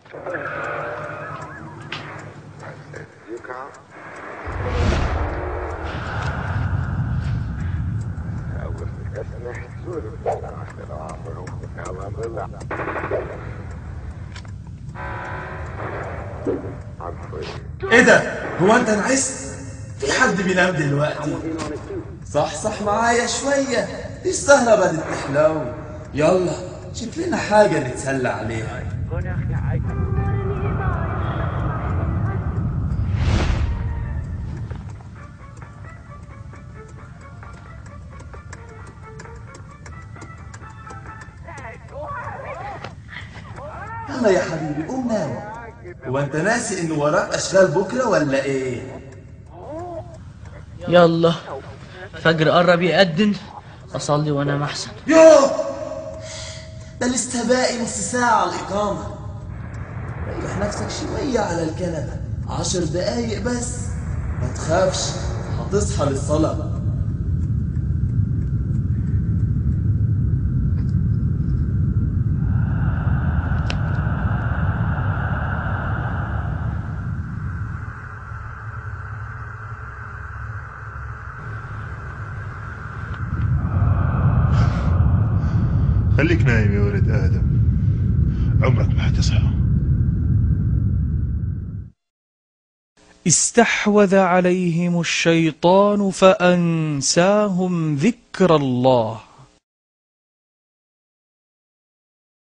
You count? Ja, was ist das denn? So, das ist der Arme. Alhamdulillah. I'm free. ايه ده هو انت نعست في حد بينام دلوقتي صح صح معايا شوية دي السهرة بدت تحلو يلا شوف لنا حاجة نتسلى عليها يلا يا حبيبي قوم نام هو انت ناسي ان وراك اشغال بكرة ولا ايه يلا فجر قرب يأذن أصلي وأنام أحسن يوه ده لسه باقي نص ساعة على الإقامة ريح نفسك شوية على الكنبة عشر دقايق بس ما تخافش هتصحى للصلاة خليك نايم يا ولد آدم عمرك ما حتصحى استحوذ عليهم الشيطان فأنساهم ذكر الله